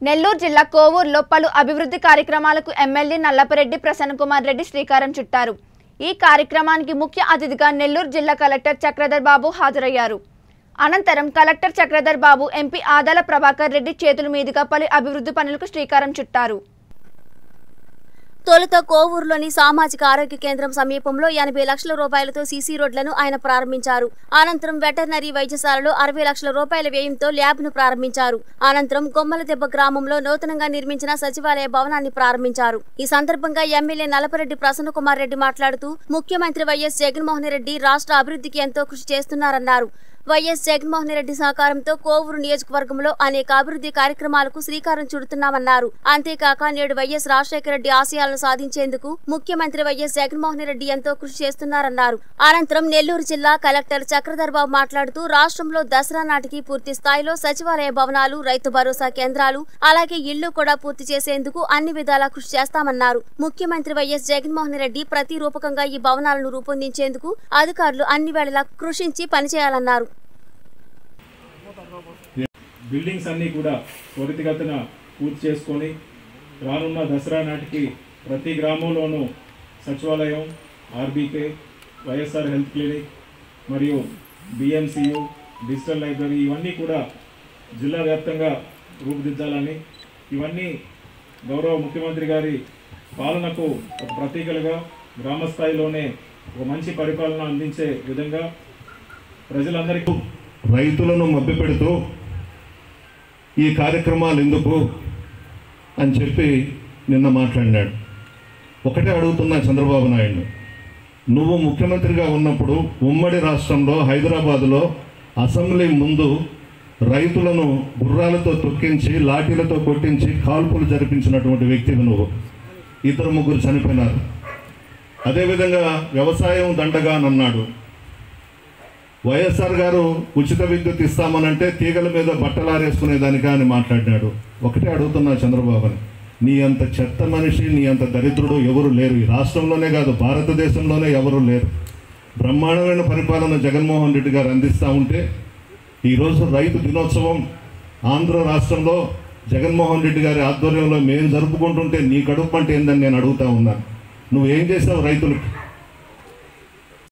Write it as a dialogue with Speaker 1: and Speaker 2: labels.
Speaker 1: నెల్లూరు జిల్లా కోవూరులో పలు అభివృద్ధి కార్యక్రమాలకు ఎమ్మెల్యే నల్లపరెడ్డి ప్రసన్నకుమార్ రెడ్డి శ్రీకారం చుట్టారు ఈ కార్యక్రమానికి ముఖ్య అతిథిగా నెల్లూరు జిల్లా కలెక్టర్ చక్రధర్ బాబు హాజరయ్యారు అనంతరం కలెక్టర్ చక్రధర్ బాబు ఎంపీ ఆదాల ప్రభాకర్ రెడ్డి చేతుల మీదుగా పలు అభివృద్ధి పనులకు శ్రీకారం చుట్టారు
Speaker 2: తొలుత కోవూరులోని సామాజిక ఆరోగ్య కేంద్రం సమీపంలో ఎనభై లక్షల రూపాయలతో సీసీ రోడ్లను ఆయన ప్రారంభించారు అనంతరం వెటర్నరీ వైద్యశాలలో అరవై లక్షల రూపాయల వ్యయంతో ల్యాబ్ ను ప్రారంభించారు అనంతరం కొమ్మలదెబ్బ గ్రామంలో నూతనంగా నిర్మించిన సచివాలయ భవనాన్ని ప్రారంభించారు ఈ సందర్భంగా ఎమ్మెల్యే నలపరెడ్డి ప్రసన్నకుమార్ రెడ్డి మాట్లాడుతూ ముఖ్యమంత్రి వైఎస్ జగన్మోహన్ రెడ్డి రాష్ట్ర అభివృద్ధికి ఎంతో కృషి చేస్తున్నారన్నారు వైఎస్ జగన్మోహన్ రెడ్డి సహకారంతో కోవూరు నియోజకవర్గంలో అనేక అభివృద్ధి కార్యక్రమాలకు శ్రీకారం చుడుతున్నామన్నారు అంతేకాక నేడు వైఎస్ రాజశేఖర రెడ్డి ఆశయాలను సాధించేందుకు ముఖ్యమంత్రి వైఎస్ జగన్మోహన్ రెడ్డి ఎంతో కృషి చేస్తున్నారన్నారు అనంతరం నెల్లూరు జిల్లా కలెక్టర్ చక్రధర్ బాబు మాట్లాడుతూ రాష్ట్రంలో దసరా నాటికి పూర్తి స్థాయిలో సచివాలయ భవనాలు రైతు భరోసా కేంద్రాలు అలాగే ఇళ్లు కూడా పూర్తి చేసేందుకు అన్ని విధాలా కృషి చేస్తామన్నారు ముఖ్యమంత్రి వైఎస్ జగన్మోహన్ రెడ్డి ప్రతి రూపకంగా ఈ భవనాలను రూపొందించేందుకు అధికారులు అన్ని వేళలా కృషించి పనిచేయాలన్నారు
Speaker 3: బిల్డింగ్స్ అన్నీ కూడా త్వరితగతిన పూర్తి చేసుకొని రానున్న దసరా నాటికి ప్రతి గ్రామంలోనూ సచివాలయం ఆర్బీకే వైఎస్ఆర్ హెల్త్ క్లినిక్ మరియు బిఎంసియు డిజిటల్ లైబ్రరీ ఇవన్నీ కూడా జిల్లా వ్యాప్తంగా రూపుదిద్దాలని ఇవన్నీ గౌరవ ముఖ్యమంత్రి గారి పాలనకు ఒక ప్రతీకలుగా గ్రామ స్థాయిలోనే ఒక మంచి పరిపాలన అందించే విధంగా ప్రజలందరికీ
Speaker 4: రైతులను మభ్యపెడుతూ ఈ కార్యక్రమాలు ఎందుకు అని చెప్పి నిన్న మాట్లాడినాడు ఒకటే అడుగుతున్నా చంద్రబాబు నాయుడు నువ్వు ముఖ్యమంత్రిగా ఉన్నప్పుడు ఉమ్మడి రాష్ట్రంలో హైదరాబాదులో అసెంబ్లీ ముందు రైతులను గుర్రాలతో తొక్కించి లాఠీలతో కొట్టించి కాల్పులు జరిపించినటువంటి వ్యక్తివి నువ్వు ఇద్దరు ముగ్గురు చనిపోయినారు అదేవిధంగా వ్యవసాయం దండగా అని అన్నాడు వైఎస్ఆర్ గారు ఉచిత విద్యుత్ ఇస్తామనంటే తీగల మీద బట్టలారేసుకునేదానికా అని మాట్లాడినాడు ఒకటే అడుగుతున్నా చంద్రబాబుని నీ అంత చెత్త మనిషి నీ అంత దరిద్రుడు ఎవరు లేరు ఈ రాష్ట్రంలోనే కాదు భారతదేశంలోనే ఎవరు లేరు బ్రహ్మాండమైన పరిపాలన జగన్మోహన్ రెడ్డి గారు అందిస్తూ ఉంటే ఈరోజు రైతు దినోత్సవం ఆంధ్ర రాష్ట్రంలో జగన్మోహన్ రెడ్డి గారి ఆధ్వర్యంలో మేము జరుపుకుంటుంటే నీ కడుపు అంటే ఏందని నేను అడుగుతా ఉన్నాను నువ్వేం చేసావు రైతులకు